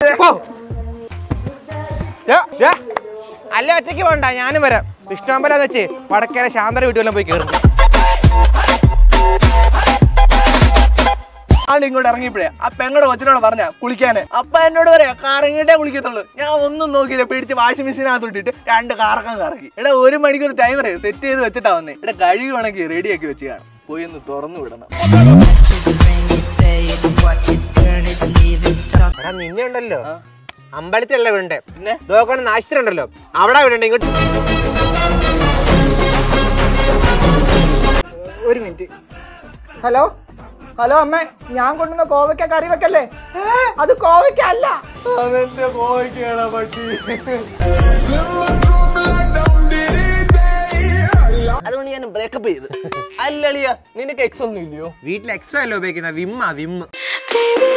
പോ. ദേ, ദേ. അല്ല ഒറ്റയ്ക്ക് പോണ്ട ഞാനും വരാം വിഷ്ണുമ്പലം വെച്ച് വടക്കേലെ ശാന്തര വീട്ടുവെല്ലാം പോയി കയറും ആണ്ട് ഇങ്ങോട്ട് ഇറങ്ങിയപ്പോഴേ ആ പെങ്ങടെ കൊച്ചിനോട് പറഞ്ഞ കുളിക്കാന് അപ്പൊ എന്നോട് പറയാ കറങ്ങിയിട്ടേ കുളിക്കത്തുള്ളൂ ഞാൻ ഒന്നും നോക്കിയില്ല പിടിച്ച് വാഷിംഗ് മെഷീനകത്ത് ഇട്ടിട്ട് രണ്ട് കറക്കം കറക്കി എടാ ഒരു മണിക്കൂർ ടൈമറേ സെറ്റ് ചെയ്ത് വെച്ചിട്ടാ വന്നേ എടാ കഴുകി ഉണക്കി റെഡിയാക്കി വെച്ച് കാണും പോയി ഒന്ന് തുറന്നു വിടണം എടാ നിന്നെ ഉണ്ടല്ലോ അമ്പലത്തിലല്ല വീണ്ടേ പിന്നെ ലോകമാണ് നാശത്തിലുണ്ടല്ലോ അവിടെ വീടണ്ട ഇങ്ങോട്ട് ഒരു മിനിറ്റ് ഹലോ ഹലോ അമ്മേ ഞാൻ കൊണ്ടുവന്ന കോവയ്ക്ക കറി വെക്കല്ലേ അത് കോവയ്ക്ക അല്ല അതെന്റെ പോയിക്കാണ് പട്ടി അതുകൊണ്ട് ഞാൻ ബ്രേക്കപ്പ് ചെയ്ത് അല്ലളിയ നിനക്ക് എക്സ് ഒന്നും ഇല്ലയോ വീട്ടിൽ എക്സോ അല്ല ഉപയോഗിക്കുന്ന വിമ്മ വിമ്മ് Baby,